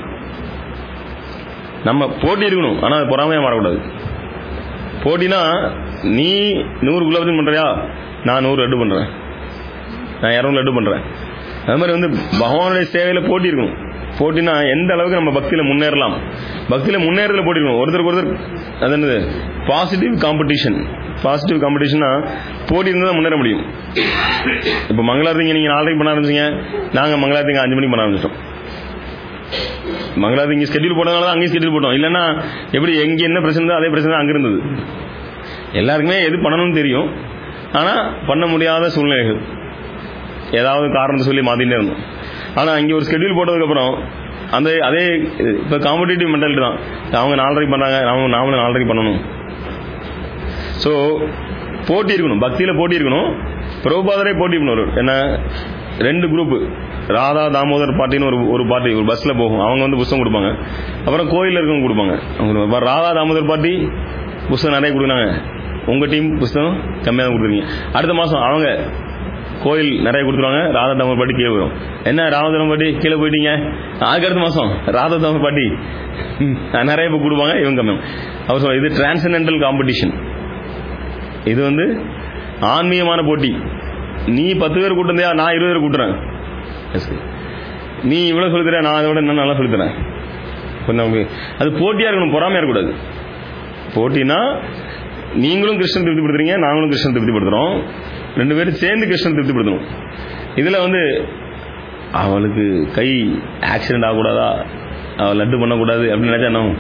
நம்ம போட்டி இருக்கணும் ஆனா அது பொறாமையா மாறக்கூடாது போட்டினா நீ நூறு குலாபத்தையும் பண்றியா நான் நூறு லட்டு பண்றேன் நான் இரநூறு லட்டு பண்றேன் அது மாதிரி வந்து பகவானுடைய சேவையில போட்டி இருக்கணும் போட்டினா எந்த அளவுக்கு நம்ம பக்தியில முன்னேறலாம் பக்தியில முன்னேறதுல போட்டி இருக்கணும் ஒருத்தருக்கு ஒருத்தர் அது என்னது பாசிட்டிவ் காம்படிஷன் பாசிட்டிவ் காம்படிஷனா போட்டி இருந்தால் தான் முன்னேற முடியும் இப்போ மங்களாரத்திங்க நீங்க நாளைக்கு பண்ண ஆரம்பிச்சீங்க நாங்க மங்களாரத்திங்க அஞ்சு மணிக்கு பண்ண ஆரம்பிச்சிட்டோம் மங்களாரத்தி இங்கே ஸ்கெட்யூல் போட்டதுனால தான் அங்கேயும் ஸ்கெட்யூல் போட்டோம் இல்லைன்னா எப்படி எங்கே என்ன பிரச்சனை இருந்தோ அதே பிரச்சனை தான் அங்கே இருந்தது எல்லாருக்குமே எது பண்ணணும்னு தெரியும் ஆனால் பண்ண முடியாத சூழ்நிலைகள் ஏதாவது காரணத்தை சொல்லி மாத்திட்டே இருந்தோம் ஆனால் இங்கே ஒரு ஸ்கெட்யூல் போட்டதுக்கப்புறம் அந்த அதே இப்போ காம்படிட்டிவ் மென்டாலிட்டி தான் அவங்க நாலரைக்கு பண்ணுறாங்க நாம நாமளும் நாலரைக்கு பண்ணணும் ஸோ போட்டி இருக்கணும் பக்தியில் போட்டி இருக்கணும் பிரபுபாதரே போட்டி பண்ணுவார் என்ன ரெண்டு குரூப் ராதா தாமோதர் பார்ட்டின்னு ஒரு ஒரு பார்ட்டி ஒரு பஸ்ஸில் போகும் அவங்க வந்து புத்தகம் கொடுப்பாங்க அப்புறம் கோயிலில் இருக்கவங்க கொடுப்பாங்க அவங்க இப்ப ராதா தாமோதர் பார்ட்டி புத்தகம் நிறைய கொடுக்குறாங்க உங்கள் டீம் புத்தகம் கம்மியாக தான் கொடுக்குறீங்க அடுத்த மாதம் அவங்க கோயில் நிறைய கொடுத்துருவாங்க ராதா தாமர் பாட்டி கீழே போயிடும் என்ன ராமதாமர் பாட்டி கீழே போயிட்டீங்க அதுக்கு அடுத்த மாதம் ராதா தாமர் பாட்டி ம், நிறைய பேர் கொடுப்பாங்க இவங்க கம்மி அவர் சொல்ல இது டிரான்சென்டென்டல் காம்படிஷன் இது வந்து ஆன்மீகமான போட்டி நீ பத்து பேர் கூட்டிருந்தியா நான் இருபது பேர் கூட்டுறேன் Yes. நீ இவ்வளவு சொல்லித்தர நான் அதை விட இன்னும் நல்லா சொல்லித்தரேன் கொஞ்சம் நமக்கு அது போட்டியா இருக்கணும் பொறாமையா இருக்கக்கூடாது போட்டினா நீங்களும் கிருஷ்ணன் திருப்திப்படுத்துறீங்க நாங்களும் கிருஷ்ணன் திருப்திப்படுத்துறோம் ரெண்டு பேரும் சேர்ந்து கிருஷ்ணன் திருப்திப்படுத்தணும் இதுல வந்து அவளுக்கு கை ஆக்சிடென்ட் ஆகக்கூடாதா அவள் லட்டு பண்ணக்கூடாது அப்படின்னு நினைச்சா என்ன ஆகும்?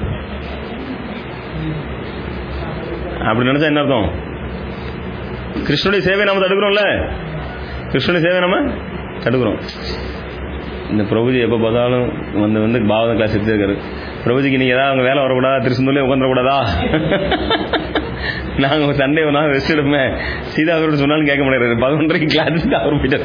அப்படி நினைச்சா என்ன அர்த்தம் கிருஷ்ணனுடைய சேவை நாம தடுக்கிறோம்ல கிருஷ்ணனுடைய சேவை நம்ம தடுக்கிறோம் இந்த பிரபுஜி எப்போ பார்த்தாலும் வந்து வந்து பாவத கிளாஸ் எடுத்து இருக்காரு பிரபுஜிக்கு நீங்க ஏதாவது அவங்க வேலை வரக்கூடாதா திருச்செந்தூர்லேயே உட்காந்துடக்கூடாதா நாங்க ஒரு சண்டே ஒரு நாள் ரெஸ்ட் எடுப்போமே சீதா அவரோட சொன்னாலும் கேட்க மாட்டேங்கிறாரு பதினொன்றரைக்கு கிளாஸுக்கு அவர் போயிட்டார்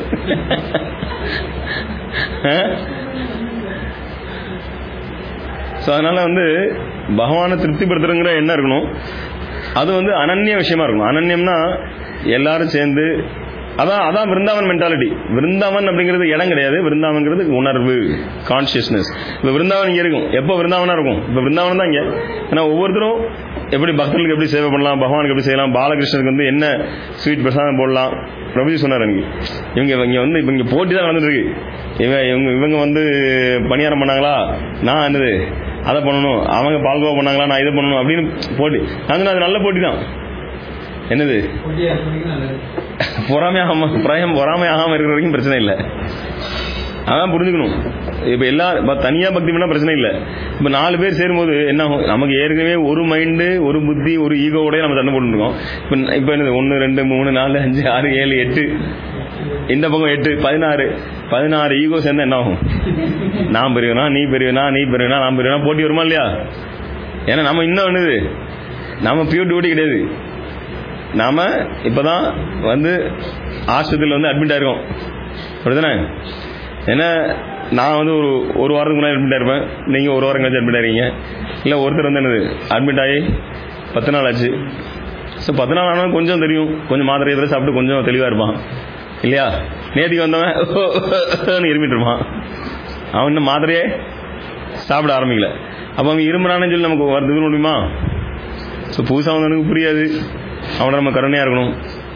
ஸோ அதனால வந்து பகவானை திருப்திப்படுத்துறங்கிற எண்ணம் இருக்கணும் அது வந்து அனன்ய விஷயமா இருக்கணும் அனன்யம்னா எல்லாரும் சேர்ந்து அதான் அதான் விருந்தாவன் மென்டாலிட்டி விருந்தாவன் அப்படிங்கிறது இடம் கிடையாது விருந்தாவன்ங்கிறது உணர்வு கான்சியஸ்னஸ் இப்போ விருந்தாவன் இங்கே இருக்கும் எப்போ விருந்தாவனா இருக்கும் இப்போ விருந்தாவன் தான் இங்கே ஏன்னா ஒவ்வொருத்தரும் எப்படி பக்தர்களுக்கு எப்படி சேவை பண்ணலாம் பகவானுக்கு எப்படி செய்யலாம் பாலகிருஷ்ணனுக்கு வந்து என்ன ஸ்வீட் பிரசாதம் போடலாம் பிரபுஜி சொன்னார் எனக்கு இவங்க இங்கே வந்து இப்போ இங்கே போட்டி தான் நடந்துட்டு இருக்கு இவங்க இவங்க இவங்க வந்து பணியாரம் பண்ணாங்களா நான் என்னது அதை பண்ணணும் அவங்க பால்கோவா பண்ணாங்களா நான் இதை பண்ணணும் அப்படின்னு போட்டி அது அது நல்ல போட்டி தான் என்னது போட்டியா இருக்கிறதுக்கு நல்லது பொறாமையாகாம பிரயம் பொறாமையாகாம இருக்கிற வரைக்கும் பிரச்சனை இல்லை அதான் புரிஞ்சுக்கணும் இப்ப எல்லா இப்ப தனியா பக்தி பண்ணா பிரச்சனை இல்லை இப்ப நாலு பேர் சேரும்போது என்ன ஆகும் நமக்கு ஏற்கனவே ஒரு மைண்டு ஒரு புத்தி ஒரு ஈகோவோடய நம்ம சண்டை போட்டுருக்கோம் இப்ப இப்ப என்னது ஒன்னு ரெண்டு மூணு நாலு அஞ்சு ஆறு ஏழு எட்டு இந்த பக்கம் எட்டு பதினாறு பதினாறு ஈகோ சேர்ந்தா என்ன ஆகும் நான் பெரியவனா நீ பெரியவனா நீ பெரியவனா நான் பெரியவனா போட்டி வருமா இல்லையா ஏன்னா நம்ம இன்னும் என்னது நம்ம பியூர் டியூட்டி கிடையாது நாம இப்பதான் வந்து ஆஸ்பத்திரியில் வந்து அட்மிட் ஆயிருக்கோம் அப்படிதானே ஏன்னா நான் வந்து ஒரு ஒரு வாரத்துக்கு முன்னாடி அட்மிட் ஆயிருப்பேன் நீங்க ஒரு வாரம் கழிச்சு அட்மிட் ஆயிருக்கீங்க இல்லை ஒருத்தர் வந்து என்னது அட்மிட் ஆகி பத்து நாள் ஆச்சு ஸோ பத்து நாள் ஆனாலும் கொஞ்சம் தெரியும் கொஞ்சம் மாத்திரை எதிர சாப்பிட்டு கொஞ்சம் தெளிவாக இருப்பான் இல்லையா நேற்றுக்கு வந்தவன் இருமிட்டு இருப்பான் அவன் இன்னும் மாத்திரையே சாப்பிட ஆரம்பிக்கல அப்போ அவன் இருமுறானு சொல்லி நமக்கு வருது முடியுமா ஸோ புதுசாக வந்தவனுக்கு புரியாது அவனை நம்ம கருணையாக இருக்கணும்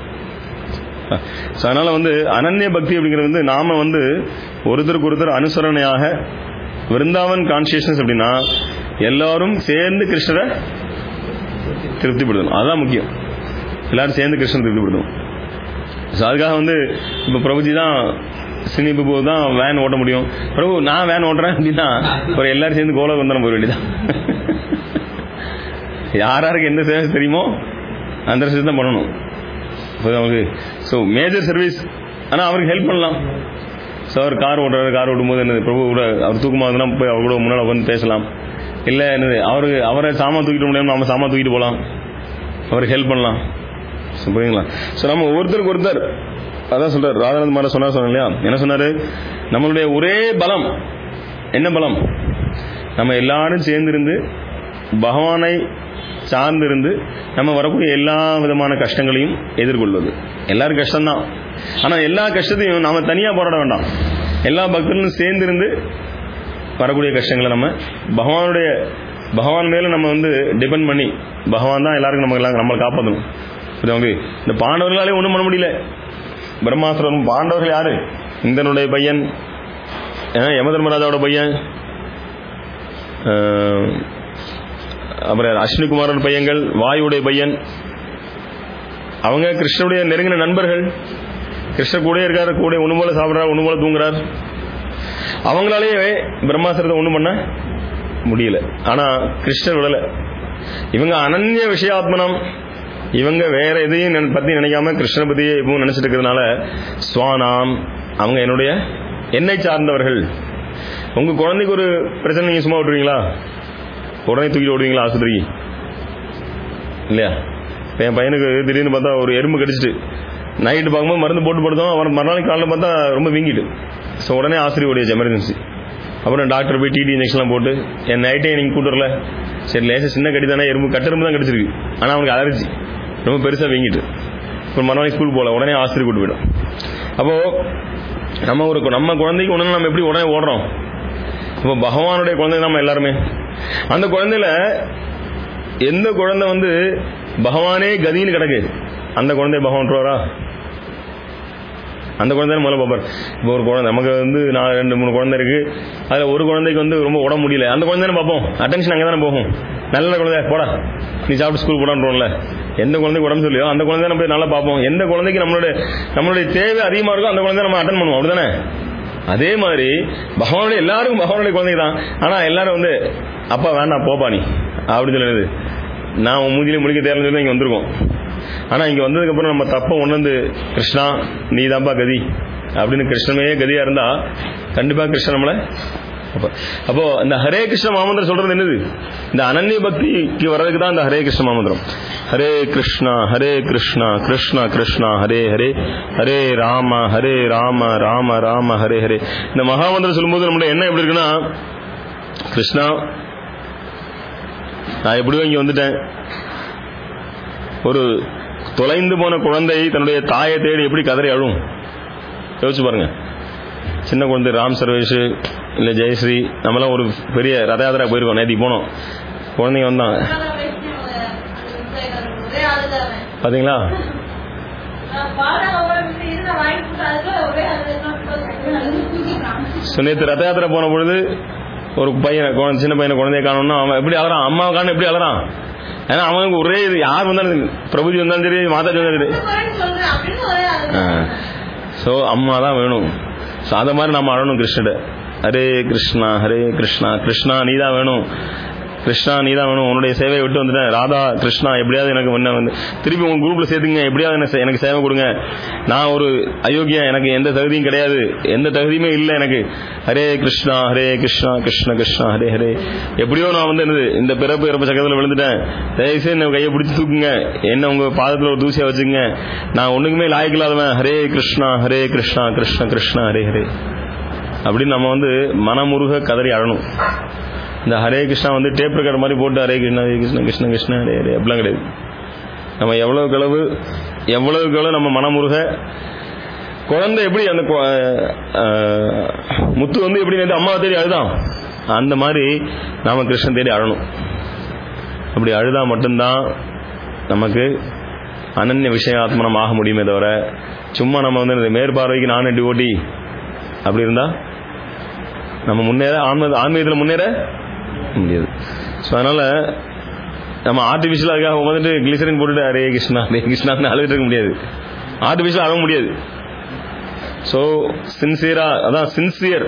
ஸோ அதனால வந்து அனன்ய பக்தி அப்படிங்கிறது வந்து நாம வந்து ஒருத்தருக்கு ஒருத்தர் அனுசரணையாக விருந்தாவன் கான்சியஸ்னஸ் அப்படின்னா எல்லாரும் சேர்ந்து கிருஷ்ணரை திருப்திப்படுத்தணும் அதுதான் முக்கியம் எல்லாரும் சேர்ந்து கிருஷ்ணன் திருப்திப்படுத்தணும் ஸோ அதுக்காக வந்து இப்போ பிரபுஜி தான் சினி பிரபு தான் வேன் ஓட்ட முடியும் பிரபு நான் வேன் ஓட்டுறேன் அப்படின்னா ஒரு எல்லாரும் சேர்ந்து கோலா வந்தனம் போக வேண்டியதான் யார் யாருக்கு எந்த சேவை தெரியுமோ அந்த விஷயத்தை தான் பண்ணணும் இப்போ அவருக்கு ஸோ மேஜர் சர்வீஸ் ஆனால் அவருக்கு ஹெல்ப் பண்ணலாம் ஸோ அவர் கார் ஓட்டுறாரு கார் ஓட்டும்போது என்னது பிரபு கூட அவர் தூக்கமாக இருந்தால் போய் அவர் கூட முன்னால் உட்காந்து பேசலாம் இல்லை என்னது அவருக்கு அவரை சாமான் தூக்கிட்டு முடியாமல் நம்ம சாமான் தூக்கிட்டு போகலாம் அவருக்கு ஹெல்ப் பண்ணலாம் ஸோ புரியுங்களா ஸோ நம்ம ஒருத்தருக்கு ஒருத்தர் அதான் சொல்றாரு ராதானந்த் மாரா சொன்னார் சொன்னேன் இல்லையா என்ன சொன்னாரு நம்மளுடைய ஒரே பலம் என்ன பலம் நம்ம எல்லாரும் சேர்ந்திருந்து பகவானை சார்ந்திருந்து நம்ம வரக்கூடிய எல்லா விதமான கஷ்டங்களையும் எதிர்கொள்வது எல்லாரும் கஷ்டம்தான் ஆனா எல்லா கஷ்டத்தையும் நாம தனியா போராட வேண்டாம் எல்லா பக்தர்களும் சேர்ந்திருந்து வரக்கூடிய கஷ்டங்களை நம்ம பகவானுடைய பகவான் மேல நம்ம வந்து டிபெண்ட் பண்ணி பகவான் தான் எல்லாருக்கும் நம்ம எல்லாம் நம்மளை காப்பாற்றணும் புரியுதா இந்த பாண்டவர்களாலே ஒன்றும் பண்ண முடியல பிரம்மாசுரன் பாண்டவர்கள் யாரு இந்தனுடைய பையன் அஹ், யமதர்மராஜாவோட பையன் அஹ், அப்புறம் அஸ்வினிகுமாரோட பையன்கள் வாயுடைய பையன் அவங்க கிருஷ்ணனுடைய நெருங்கின நண்பர்கள் கிருஷ்ணர் கூட இருக்காரு கூட ஒண்ணு போல சாப்பிடுறார் ஒண்ணு போல தூங்குறார் அவங்களாலேயே பிரம்மாசுரத்தை ஒண்ணும் பண்ண முடியல ஆனா கிருஷ்ணர் விடல இவங்க அனன்ய விஷயாத்மனம் இவங்க வேற எதையும் நினை- பத்தி நினைக்காம கிருஷ்ண பத்தியே இப்பவும் நினைச்சிட்டு இருக்கிறதுனால சுவானாம் அவங்க என்னுடைய என்னை சார்ந்தவர்கள் உங்க குழந்தைக்கு ஒரு பிரச்சனை நீங்க சும்மா விட்டுருவீங்களா உடனே தூக்கிட்டு ஓடுவீங்களா ஆஸ்பத்திரிக்கு இல்லையா இப்ப என் பையனுக்கு திடீர்னு பார்த்தா ஒரு எறும்பு கடிச்சிட்டு நைட்டு பார்க்கும்போது மருந்து போட்டு படுத்தோம் அவன் மறுநாள் காலைல பார்த்தா ரொம்ப வீங்கிட்டு ஸோ உடனே ஆசிரியர் ஓடியாச்சு எமர்ஜென்சி அப்புறம் டாக்டர் போய் டிடி இன்ஜெக்ஷன்லாம் போட்டு என் நைட்டே நீங்கள் கூட்டு வரல சரி லேசாக சின்ன கடி தானே எறும்பு கட்டெரும்பு தான் கடிச்சிருக்கு ஆனால் அவனுக்கு அலர்ஜி ரொம்ப பெருசாக வீங்கிட்டு இப்போ மறுநாள் ஸ்கூல் போகல உடனே ஆசிரியர் கூட்டு போயிடும் அப்போ நம்ம ஒரு நம்ம குழந்தைக்கு ஒன்று நம்ம எப்படி உடனே ஓடுறோம் இப்போ பகவானுடைய குழந்தை நம்ம எல்லாருமே அந்த குழந்தையில எந்த குழந்தை வந்து பகவானே கதின்னு கிடக்கு அந்த குழந்தை பகவான் விட்டுருவாரா அந்த குழந்தை முதல்ல பார்ப்பார் இப்போ ஒரு குழந்தை நமக்கு வந்து நான் ரெண்டு மூணு குழந்தை இருக்கு அதில் ஒரு குழந்தைக்கு வந்து ரொம்ப உடம்பு முடியல அந்த குழந்தை பார்ப்போம் அட்டென்ஷன் அங்கே தானே போகும் நல்ல குழந்தை போடா நீ சாப்பிட்டு ஸ்கூல் போடான்றோம்ல எந்த குழந்தைக்கு உடம்பு சொல்லியோ அந்த குழந்தை நம்ம போய் நல்லா பார்ப்போம் எந்த குழந்தைக்கு நம்மளுடைய நம்மளுடைய தேவை அதிகமாக இருக்கோ அந்த குழந்தை நம்ம அட்டன் பண்ணுவோம் அப்படிதானே அதே மாதிரி பகவானுடைய எல்லாருக்கும் பகவானுடைய குழந்தை தான் ஆனால் எல்லாரும் வந்து அப்பா வேண்டாம் போப்பா நீ அப்படி சொல்லுது நான் உன் மூஞ்சிலே முடிக்க தேர்ந்து சொல்லி இங்கே வந்திருக்கோம் ஆனால் இங்கே வந்ததுக்கப்புறம் நம்ம தப்பை உணர்ந்து கிருஷ்ணா நீ தான்ப்பா கதி அப்படின்னு கிருஷ்ணமே கதியாக இருந்தால் கண்டிப்பாக கிருஷ்ணன் நம்மளை அப்போ அப்போ இந்த ஹரே கிருஷ்ண மாமந்திரம் சொல்றது என்னது இந்த அனன்ய பக்திக்கு வர்றதுக்கு தான் இந்த ஹரே கிருஷ்ண மாமந்திரம் ஹரே கிருஷ்ணா ஹரே கிருஷ்ணா கிருஷ்ணா கிருஷ்ணா ஹரே ஹரே ஹரே ராம ஹரே ராம ராம ராம ஹரே ஹரே இந்த மகாமந்திரம் சொல்லும்போது நம்மளுடைய எண்ணம் எப்படி இருக்குன்னா கிருஷ்ணா நான் எப்படியோ இங்கே வந்துட்டேன் ஒரு தொலைந்து போன குழந்தை தன்னுடைய தாயை தேடி எப்படி கதறி அழும் யோசிச்சு பாருங்க சின்ன குழந்தை ராம் சர்வேஷ் இல்லை ஜெயஸ்ரீ நம்மளாம் ஒரு பெரிய ரத யாத்திரா போயிருக்கோம் நேற்று போனோம் குழந்தைங்க வந்தாங்க ஒரே ஆளுதான் பாத்தீங்களா ஸோ நேற்று ரத யாத்திரை போன பொழுது ஒரு பையனை குழந்தை சின்ன பையனை குழந்தைய காணோம்னா அவன் எப்படி அலறான் அம்மாவை காணும் எப்படி அலறான் ஏன்னா அவனுக்கு ஒரே இது யார் வந்தாலும் பிரபுஜி வந்தாலும் சரி மாதாஜி வந்தாலும் சரி ஸோ அம்மா தான் வேணும் ஸோ அதை மாதிரி நம்ம அழணும் கிருஷ்ணட ஹரே கிருஷ்ணா ஹரே கிருஷ்ணா கிருஷ்ணா நீ தான் வேணும் கிருஷ்ணா நீ தான் வேணும் உன்னுடைய சேவையை விட்டு வந்துட்டேன் ராதா கிருஷ்ணா எப்படியாவது எனக்கு முன்ன வந்து திருப்பி உங்க குரூப்ல சேர்த்துங்க எப்படியாவது எனக்கு சே- எனக்கு சேவை கொடுங்க நான் ஒரு அயோக்கியா எனக்கு எந்த தகுதியும் கிடையாது எந்த தகுதியுமே இல்லை எனக்கு ஹரே கிருஷ்ணா ஹரே கிருஷ்ணா கிருஷ்ண கிருஷ்ணா ஹரே ஹரே எப்படியோ நான் வந்து என்னது இந்த பிறப்பு இறப்பு சக்கரத்தில் விழுந்துட்டேன் தயவுசெய்து என்ன கையை பிடிச்சி தூக்குங்க என்ன உங்க பாதத்தில் ஒரு தூசியா வச்சுங்க நான் ஒண்ணுக்குமே லாய்க்கில்லாதவன் ஹரே கிருஷ்ணா ஹரே கிருஷ்ணா கிருஷ்ண கிருஷ்ணா ஹரே ஹரே அப்படின்னு நம்ம வந்து மனமுருக கதறி அழணும் இந்த ஹரே கிருஷ்ணா வந்து டேப் ரெக்கார்ட் மாதிரி போட்டு ஹரே கிருஷ்ணா ஹரே கிருஷ்ணா கிருஷ்ண கிருஷ்ணா ஹரே ஹரே அப்படிலாம் கிடையாது நம்ம எவ்வளவு களவு எவ்வளவு களவு நம்ம மனமுருக குழந்தை எப்படி அந்த கு- அஹ், முத்து வந்து எப்படி நேத்து அம்மாவை தேடி அழுதான் அந்த மாதிரி நாம கிருஷ்ணன் தேடி அழணும் அப்படி அழுதா மட்டும்தான் நமக்கு அனன்ய விஷயாத்மனம் ஆக முடியுமே தவிர சும்மா நம்ம வந்து இந்த மேற்பார்வைக்கு நானே டிஓடி அப்படி இருந்தா நம்ம முன்னேற ஆன்ம ஆன்மீகத்தில் முன்னேற முடியாது ஸோ அதனால நம்ம ஆர்டிஃபிஷியல் அதுக்காக உட்காந்துட்டு கிளிசரின் போட்டுட்டு ஹரே கிருஷ்ணா ஹரே கிருஷ்ணான்னு அழுதுட்டு இருக்க முடியாது ஆர்டிஃபிஷியல் அழக முடியாது ஸோ சின்சியரா அதான் சின்சியர்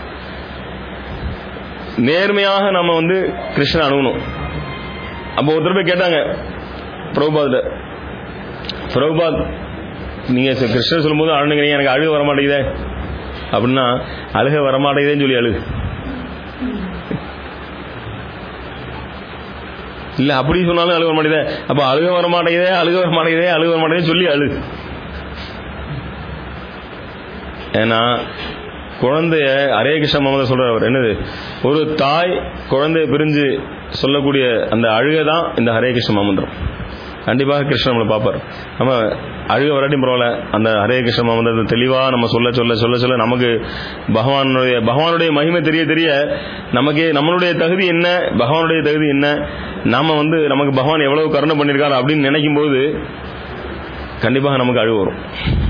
நேர்மையாக நம்ம வந்து கிருஷ்ணன் அணுகணும் அப்போ ஒருத்தர் போய் கேட்டாங்க பிரபுபாத்ல பிரபுபாத் நீங்க ச- கிருஷ்ணர் சொல்லும்போது அழுனுங்கிறீங்க எனக்கு அழுக வர மாட்டேங்குதே அப்படின்னா அழுக வர மாட்டேங்குதேன்னு சொல்லி அழு இல்ல அப்படி சொன்னாலும் அழுக வர மாட்டேங்குதே அப்ப அழுக வர மாட்டேங்குதே அழுக வர மாட்டேங்குதே அழுக வர மாட்டேங்குதுன்னு சொல்லி அழு ஏன்னா குழந்தைய ஹரே கிருஷ்ண முகமது சொல்றார் அவர் என்னது ஒரு தாய் குழந்தைய பிரிஞ்சு சொல்லக்கூடிய அந்த அழுகை தான் இந்த ஹரே கிருஷ்ண மாமந்திரம் கண்டிப்பாக கிருஷ்ணன் நம்மளை பார்ப்பார் நம்ம அழுக வராட்டியும் பரவாயில்ல அந்த ஹரே கிருஷ்ண மாமந்திரத்தை தெளிவாக நம்ம சொல்ல சொல்ல சொல்ல சொல்ல நமக்கு பகவானுடைய பகவானுடைய மகிமை தெரிய தெரிய நமக்கு நம்மளுடைய தகுதி என்ன பகவானுடைய தகுதி என்ன நாம வந்து நமக்கு பகவான் எவ்வளவு கருணை பண்ணியிருக்காரு அப்படின்னு நினைக்கும் போது கண்டிப்பாக நமக்கு அழுகு வரும்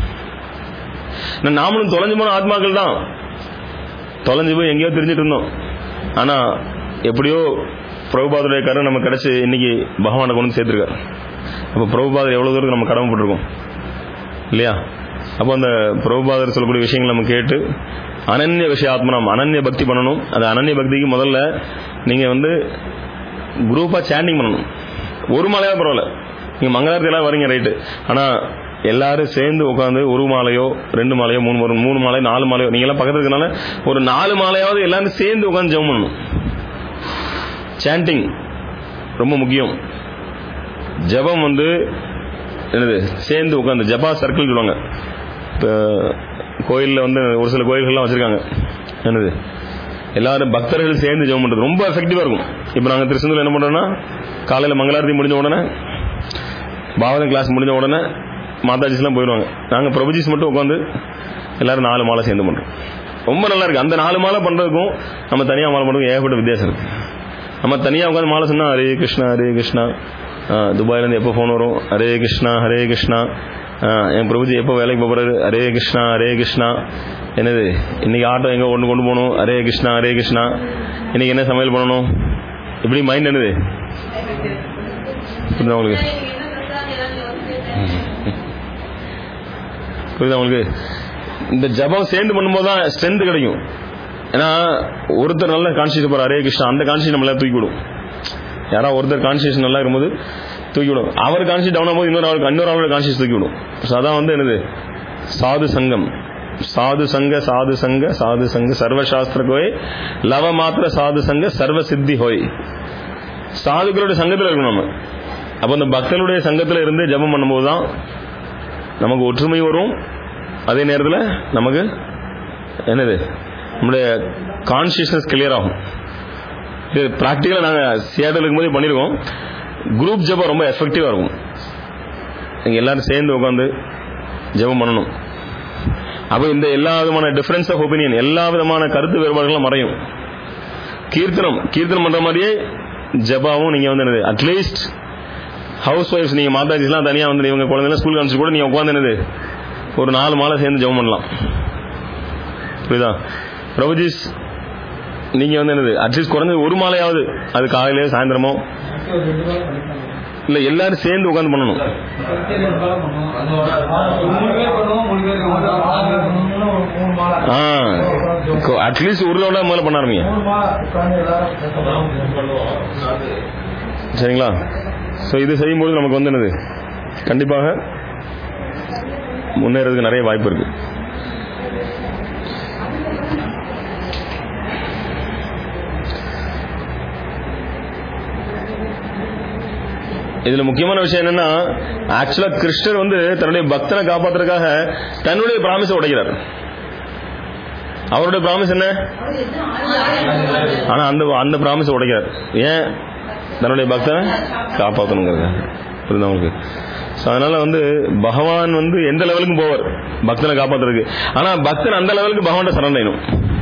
நான் நாமளும் தொலைஞ்சு போன ஆத்மாக்கள் தான் தொலைஞ்சு போய் எங்கேயோ தெரிஞ்சிட்டு இருந்தோம் ஆனா எப்படியோ பிரபுபாதருடைய கருணை நமக்கு கிடைச்சு இன்னைக்கு பகவானை கொண்டு வந்து சேர்த்திருக்காரு அப்போ பிரபுபாதர் எவ்வளவு தூரம் நம்ம கடமைப்பட்டிருக்கோம் இல்லையா அப்போ அந்த பிரபுபாதர் சொல்லக்கூடிய விஷயங்கள் நம்ம கேட்டு அனன்ய விஷயாத்மனம் அனன்ய பக்தி பண்ணணும் அந்த அனன்ய பக்திக்கு முதல்ல நீங்க வந்து குரூப்பா சேண்டிங் பண்ணணும் ஒரு மாலையாவது பரவாயில்ல நீங்க மங்களாரத்தி எல்லாம் வரீங்க ரைட்டு ஆனா எல்லாரும் சேர்ந்து உட்காந்து ஒரு மாலையோ ரெண்டு மாலையோ மூணு ஒரு மூணு மாலையோ நாலு மாலையோ நீங்க எல்லாம் பக்கத்துல இருக்கனால ஒரு நாலு மாலையாவது எல்லாரும் சேர்ந்து உட்காந்து ஜெபம் பண்ணணும் சாண்டிங் ரொம்ப முக்கியம் ஜெபம் வந்து என்னது சேர்ந்து உட்காந்து ஜபா சர்க்கிள் சொல்லுவாங்க இப்போ கோயிலில் வந்து ஒரு சில கோயில்கள்லாம் வச்சிருக்காங்க என்னது எல்லாரும் பக்தர்கள் சேர்ந்து ஜெபம் பண்றது ரொம்ப எஃபெக்டிவா இருக்கும் இப்போ நாங்கள் திருச்செந்தூர் என்ன பண்றோம்னா காலையில் மங்களாரத்தி முடிஞ்ச உடனே பாவதம் கிளாஸ் முடிஞ்ச உடனே மாதாஜிஸ்லாம் போயிடுவாங்க நாங்கள் பிரபுஜிஸ் மட்டும் உட்காந்து எல்லாரும் நாலு மாலை சேர்ந்து பண்ணுறோம் ரொம்ப நல்லா இருக்கு அந்த நாலு மாலை பண்ணுறதுக்கும் நம்ம தனியாக மாலை பண்ணுறதுக்கும் ஏகப்பட்ட வித்தியாசம் இருக்கு நம்ம தனியாக உட்காந்து மாலை சொன்னால் ஹரே கிருஷ்ணா ஹரே கிருஷ்ணா ஆ, துபாயிலேருந்து எப்போ ஃபோன் வரும் ஹரே கிருஷ்ணா ஹரே கிருஷ்ணா ஆ, என் பிரபுஜி எப்போ வேலைக்கு போகிறாரு ஹரே கிருஷ்ணா ஹரே கிருஷ்ணா என்னது இன்னைக்கு ஆட்டோ எங்கே கொண்டு கொண்டு போகணும் ஹரே கிருஷ்ணா ஹரே கிருஷ்ணா இன்னைக்கு என்ன சமையல் பண்ணணும் இப்படி மைண்ட் என்னது புரியுதா உங்களுக்கு புரியுதா உங்களுக்கு இந்த ஜபம் சேர்ந்து பண்ணும்போது தான் ஸ்ட்ரென்த் கிடைக்கும் ஏன்னா ஒருத்தர் நல்ல கான்சியஸ் போகிற ஹரே கிருஷ்ணா அந்த கான்சியஸ் நம்மள தூக்கி விடும் யாராவது ஒருத்தர் கான்சியஸ் நல்லா இருக்கும்போது தூக்கி விடும் அவர் கான்சியஸ் டவுன் ஆகும்போது இன்னொரு ஆளுக்கு இன்னொரு ஆளோட கான்சியஸ் தூக்கி விடும் ஸோ அதான் வந்து என்னது சாது சங்கம் சாது சங்க சாது சங்க சாது சங்க சர்வசாஸ்திர கோய் லவ மாத்திர சாது சங்க சர்வ சித்தி ஹோய் சாதுக்களுடைய சங்கத்தில் இருக்கணும் நம்ம அப்போ அந்த பக்தனுடைய சங்கத்தில் இருந்து ஜெபம் பண்ணும்போது தான் நமக்கு ஒற்றுமை வரும் அதே நேரத்தில் நமக்கு என்னது நம்முடைய கான்சியஸ்னஸ் கிளியர் ஆகும் இது ப்ராக்டிக்கலாக நாங்கள் சியாட்டில் இருக்கும்போது பண்ணியிருக்கோம் குரூப் ஜெபம் ரொம்ப எஃபெக்டிவாக இருக்கும் நீங்கள் எல்லாரும் சேர்ந்து உட்காந்து ஜெபம் பண்ணணும் அப்போ இந்த எல்லா விதமான டிஃபரன்ஸ் ஆஃப் ஒப்பீனியன் எல்லா விதமான கருத்து வேறுபாடுகளும் மறையும் கீர்த்தனம் கீர்த்தனம் பண்ற மாதிரியே ஜபாவும் நீங்க வந்து என்னது அட்லீஸ்ட் ஹவுஸ் ஒய்ஃப்ஸ் நீங்க மாதாஜிஸ்லாம் தனியா வந்து இவங்க குழந்தைங்க ஸ்கூல் அனுப்பிச்சு கூட நீங்க உட்காந்து என்னது ஒரு நாலு மாலை சேர்ந்து ஜெபம் பண்ணலாம் புரியுதா பிரபுஜிஸ் நீங்க வந்து என்னது அட்லீஸ்ட் குறைஞ்சது ஒரு மாலையாவது அது காலையில சாயந்தரமோ ஒரு ரெண்டு வாரம் பண்ணிக்கலாம் இல்ல எல்லாரும் சேர்ந்து உட்காந்து பண்ணணும் சரி, ஒரு வாரம் பண்ணுவோம். அது மூணு பேர் பண்ணுவோம் மூணு பேருக்கு மட்டும் ஆறு பேர் பண்ணணும்னா ஒரு மூணு மாலை ஆ அட்லீஸ்ட் ஒரு லெவலில் முதல்ல பண்ண ஆரம்பிங்க மூணு மாலை உட்கார்ந்து எல்லாரும் சரிங்களா ஸோ இது செய்யும்போது நமக்கு வந்து என்னது கண்டிப்பாக முன்னேறதுக்கு நிறைய வாய்ப்பு இருக்கு இதுல முக்கியமான விஷயம் என்னன்னா ஆக்சுவலா கிருஷ்ணர் வந்து தன்னுடைய பக்தனை காப்பாத்துறதுக்காக தன்னுடைய பிராமிஸை உடைக்கிறார் அவருடைய பிராமிஸ் என்ன ஆனா அந்த அந்த பிராமிஸ் உடைக்கிறார் ஏன் தன்னுடைய பக்தனை காப்பாற்றணுங்கிறது புரியுதா உங்களுக்கு ஸோ அதனால வந்து பகவான் வந்து எந்த லெவலுக்கும் போவார் பக்தனை காப்பாத்துறதுக்கு ஆனா பக்தன் அந்த லெவலுக்கு பகவான் சரணடையணும்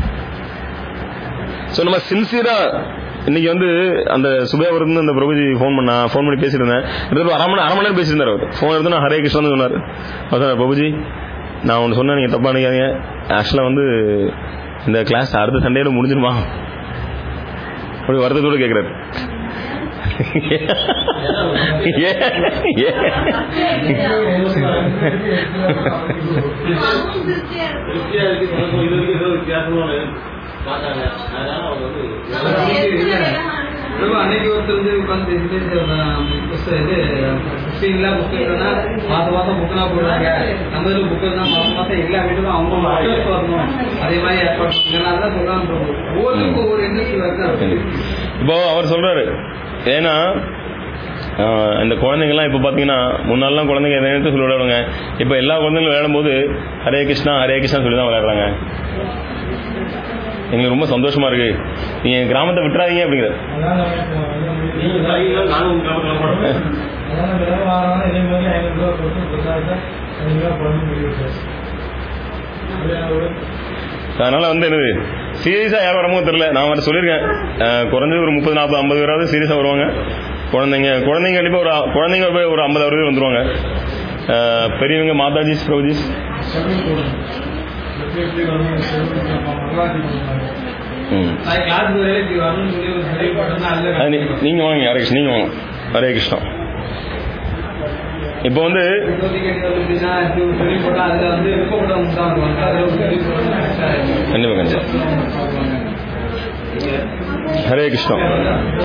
ஸோ நம்ம சின்சியரா இன்னைக்கு வந்து அந்த சுபேவருந்து அந்த பிரபுஜி ஃபோன் பண்ணா ஃபோன் பண்ணி பேசியிருந்தேன் கிட்டத்தட்ட அரை மணி அரை மணி நேரம் பேசியிருந்தார் அவர் ஃபோன் எடுத்து நான் ஹரே கிருஷ்ணன் சொன்னார் அவர் சொன்னார், பிரபுஜி நான் ஒன்று சொன்னேன் நீங்கள் தப்பா நினைக்காதீங்க ஆக்சுவலாக வந்து இந்த கிளாஸ் அடுத்த சண்டேல முடிஞ்சிருமா அப்படி வருத்தத்தோடு கேட்குறாரு பிரபு, அன்னைக்கு ஒருத்தர் வந்து உட்கார்ந்து பேசிட்டு இருந்தார். புஸ்த- இது கிறிஸ்டின்லாம் book இல்லைன்னா மாசம் மாசம் bookலாம் போடுறாங்க. நம்ம இதுல book இருந்தா மாசம் மாசம் எல்லா வீட்டுக்கும் அவங்க மக்களுக்கு வரணும். அதே மாதிரி ஏற்பாடு பண்ணுங்க. அதான் சொல்றாங்க பிரபு. ஒவ்வொருத்தருக்கும் ஒவ்வொரு எண்ணத்தில் வருது இப்போ அவர் சொல்றாரு ஏன்னா ஆஹ், இந்த குழந்தைங்கலாம் இப்போ பார்த்தீங்கன்னா முன்னாலாம் குழந்தைங்க எதை நினைத்து சொல்லி விளையாடுவாங்க இப்போ எல்லா குழந்தைங்களும் விளையாடும் போது ஹரே கிருஷ்ணா ஹரே கிருஷ்ணா சொல்லி தான் விளையாடுறாங்க எங்களுக்கு ரொம்ப சந்தோஷமா இருக்கு நீங்க எங்க கிராமத்தை விட்டுறாதீங்க அப்படிங்கிற அதனால வந்து என்னது சீரியஸா யாரும் வரமோ தெரியல நான் வர சொல்லியிருக்கேன் அஹ், குறைஞ்சது ஒரு முப்பது நாற்பது ஐம்பது பேராவது சீரியஸா வருவாங்க குழந்தைங்க குழந்தைங்க கண்டிப்பா ஒரு அ- குழந்தைங்க ஒரு ஒரு ஐம்பது அறுபது பேர் வந்துருவாங்க அஹ், பெரியவங்க மாதாஜிஸ் பிரபுஜிஸ் ம் கிளாஸ் வேலைக்கு வரணும்னு சொல்லி ஒரு செயல்பட்டோம்னா அது அல்ல நீ- நீங்க வாங்க ஹரே கிருஷ்ணன் நீங்க வாங்க ஹரே கிருஷ்ணா இப்போ வந்து சொல்லிப்போட்டா அதுல வந்து விருப்பப்பட்டவங்க தான் வருவாங்க அதுல ஒரு சொல்லிப்போட்டா கண்டிப்பா கண்டிப்பா ஹரே கிருஷ்ணா